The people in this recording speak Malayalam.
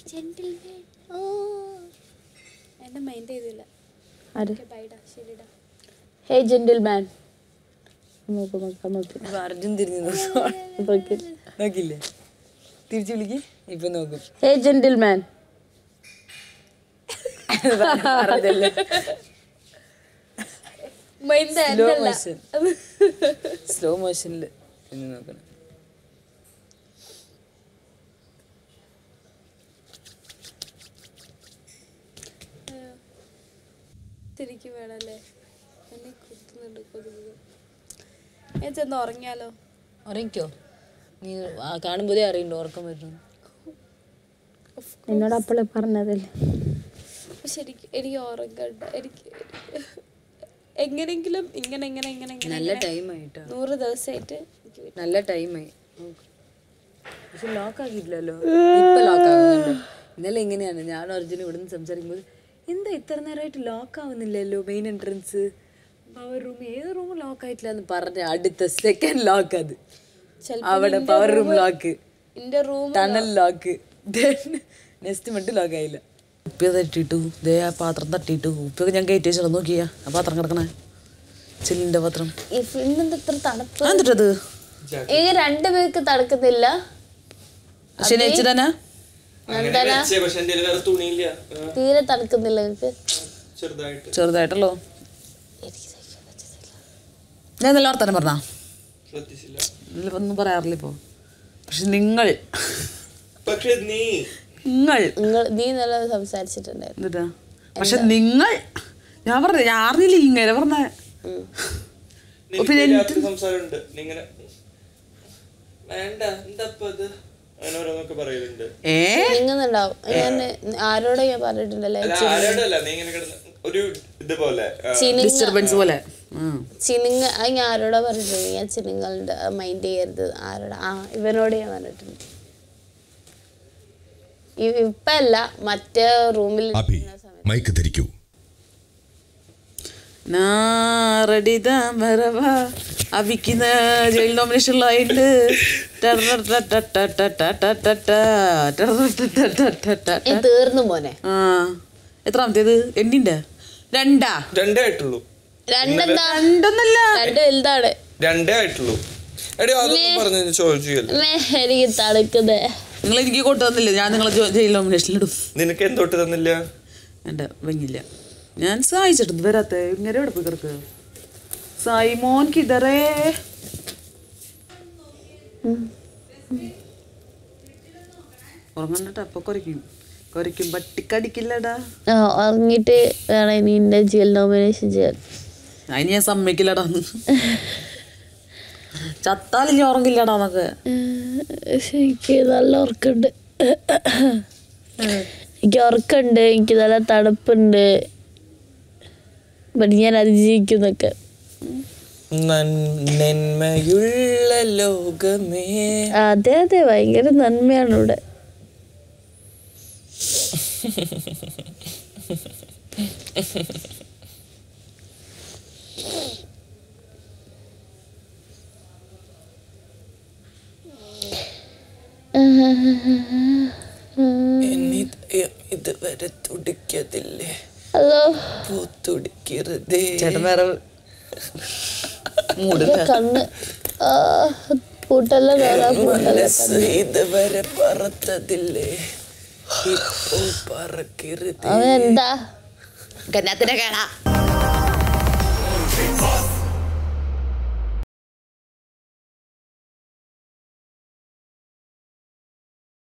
ജെന്റിൽമാൻ ഓ എന്നെ മൈൻഡ് ചെയ്തില്ല ആര് ഓക്കെ ബൈഡാ ശരിടാ ഹേ ജെന്റിൽ മാൻ നോക്ക് നോക്കാം നോക്ക് ഇപ്പൊ അർജുൻ തിരിഞ്ഞു നോക്ക് നോക്കില്ലേ തിരിച്ചു വിളിക്ക് ഇപ്പൊ നോക്കും hey gentleman mind slow motion slow മോഷനിൽ എന്ന് നോക്കണം തിരിക്ക് വേണല്ലേ എന്നെ കുത്തുന്നുണ്ട് കൊതുക് ഞാൻ ചെന്ന് ഉറങ്ങിയാലോ ഉറങ്ങിക്കോ നീ ആ കാണുമ്പോഴേ അറിയണ്ടോ ഉറക്കം വരുന്നു എന്നോട് അപ്പോഴേ പറഞ്ഞതല്ലേ പക്ഷെ എനിക്ക് എനിക്ക് ഉറങ്ങണ്ട എനിക്ക് എങ്ങനെങ്കിലും ഇങ്ങനെ ഇങ്ങനെ ഇങ്ങനെ ഇങ്ങനെ നല്ല ടൈം ആയിട്ടോ നൂറ് ദിവസമായിട്ട് എനിക്ക് വരും. നല്ല ടൈമായി പക്ഷെ ലോക്ക് ആക്കിയിട്ടില്ലല്ലോ ഇപ്പൊ ലോക്ക് ആകുന്നുണ്ട് ഇന്നലെ ഇങ്ങനെയാണ് ഞാൻ അർജുൻ ഇവിടുന്ന് സംസാരിക്കുമ്പോൾ എന്താ ഇത്ര നേരമായിട്ട് ലോക്ക് ആവുന്നില്ലല്ലോ മെയിൻ എൻട്രൻസ് പവർ റൂം ഏത് റൂം ലോക്ക് ആയിട്ടില്ല എന്ന് പറഞ്ഞ അടുത്ത സെക്കൻഡ് ലോക്ക് അത് ചെലപ്പോ അവിടെ നിന്റെ പവർ റൂം room- ലോക്ക് എന്റെ റൂം ടണൽ ലോക്ക് നെക്സ്റ്റ് മട്ട് ലോക്ക് ആയില്ല ഉപ്പ തട്ടിയിട്ടു ദേ ആ പാത്രം തട്ടിയിട്ടു ഉപ്പൊക്കെ ഞാൻ കയറ്റി വെച്ചാൽ നോക്കിയാ ആ പാത്രം കിടക്കണേ ചെല്ലിന്റെ പാത്രം ഇന്നെന്താ ഇത്ര തണുപ്പ് ആ എന്നിട്ടത് ഈ രണ്ടുപേർക്ക് തണുക്കുന്നില്ല പക്ഷെ നെച്ച് തന്നെ നന്ദന പക്ഷെ എന്റെ വേറെ തുണിയില്ല ആ, തീരെ തണുക്കുന്നില്ല നിങ്ങൾക്ക് ചെറുതായിട്ട് ചെറുതായിട്ടല്ലോ ഞാൻ നല്ല വർത്താനം പറഞ്ഞാ ശ്രദ്ധിച്ചില്ല ഇതിൽ ഒന്നും പറയാറില്ല ഇപ്പോ പക്ഷെ നിങ്ങൾ പക്ഷെ നീ നിങ്ങൾ നിങ്ങൾ നീ നല്ല സംസാരിച്ചിട്ടുണ്ടായിരുന്നു എന്നിട്ടാ പക്ഷെ നിങ്ങൾ ഞാൻ പറഞ്ഞ ഞാൻ അറിഞ്ഞില്ല ഇങ്ങനെ പറഞ്ഞ നിനക്ക് രാത്രി സംസാരമുണ്ട് നീ ഇങ്ങനെ വേണ്ട എന്താ ഇപ്പൊ ഇത് അങ്ങനെ ഓരോന്നൊക്കെ പറയലുണ്ട് ഏ നിങ്ങുന്നുണ്ടാവും ഞാൻ ആരോടെ ഞാൻ പറഞ്ഞിട്ടുണ്ടല്ലേ അല്ല ആരോടല്ല നീ ഇങ്ങനെ കിടന്ന് ഒരു ഇതുപോലെ ആ, ചിനിങ്ങ ഡിസ്റ്റർബൻസ് പോലെ ഉം. ചിനിങ്ങ അത് ഞാൻ ആരോടാ പറഞ്ഞിട്ടുണ്ട് ഞാൻ ചിനിങ്ങളുടെ മൈൻഡ് ചെയ്യരുത് ആരോടാ ആ ഇവനോട് ഞാൻ പറഞ്ഞിട്ടുണ്ട് ഇ- ഇപ്പല്ല മറ്റേ റൂമിൽ അഭി മൈക്ക് ധരിക്കൂ നാറടിത മറവ അവിക്കുന്ന ജയിൽ നോമിനേഷനിലായിട്ട് തീർന്നു മോനെ ആ എത്രാമത്തേത് എണ്ണിന്റെ രണ്ടാ രണ്ടേ ആയിട്ടുള്ളൂ രണ്ടെന്താ രണ്ടൊന്നല്ല രണ്ട് വലുതാണ് രണ്ടേ ആയിട്ടുള്ളൂ എടി അതൊന്നും പറഞ്ഞു ചോദിച്ചില്ല മേ, എനിക്ക് തണുക്കുന്നേ നിങ്ങൾ എനിക്ക് കൊണ്ടു തന്നില്ല ഞാൻ നിങ്ങളെ ജോ- ജയിൽ നോമിനേഷനിലിടും നിനക്ക് എന്തോട്ട് തന്നില്ല എൻ്റെ ഭംഗിയില്ല ഞാൻ സഹായിച്ചിട്ടുണ്ട് വരാത്ത ഇങ്ങനെ എവിടെ പോയി കിടക്കുക സായി മോൻ കിതറേ ഉറങ്ങണ്ടട്ടാ അപ്പൊ കുറയ്ക്കും കുറയ്ക്കും പട്ടിക്കടിക്കില്ലടാ ആ ഉറങ്ങിയിട്ട് വേണം ഇനി എന്റെ ജിയൽ നോമിനേഷൻ ചെയ്യാൻ അതിന് ഞാൻ സമ്മതിക്കില്ലടാ ചത്താലിനി ഉറങ്ങില്ലടാ എന്നൊക്കെ പക്ഷെ എനിക്ക് നല്ല ഉറക്കമുണ്ട് എനിക്ക് ഉറക്കമുണ്ട് എനിക്ക് നല്ല തണുപ്പുണ്ട് ബട്ട് ഞാൻ അതിജീവിക്കുന്നൊക്കെ നന്മയുള്ള ലോകമേ അതെ അതെ ഭയങ്കര നന്മയാണ് ഇവിടെ ഇതുവരെ തുടിക്കതില്ലേ ഹലോ പൂത്തുടിക്കരുതേ ചേട്ടൻ വേറെ മൂടില്ല കണ്ണ് ആ, പൂട്ടല്ല കാണാ പൂട്ടല്ല മനസ്സ് ഇതുവരെ പറത്തതില്ലേ ഇപ്പോ പറക്കരുത് അവൻ എന്താ കന്നാത്തിന്റെ കേടാ Big boss,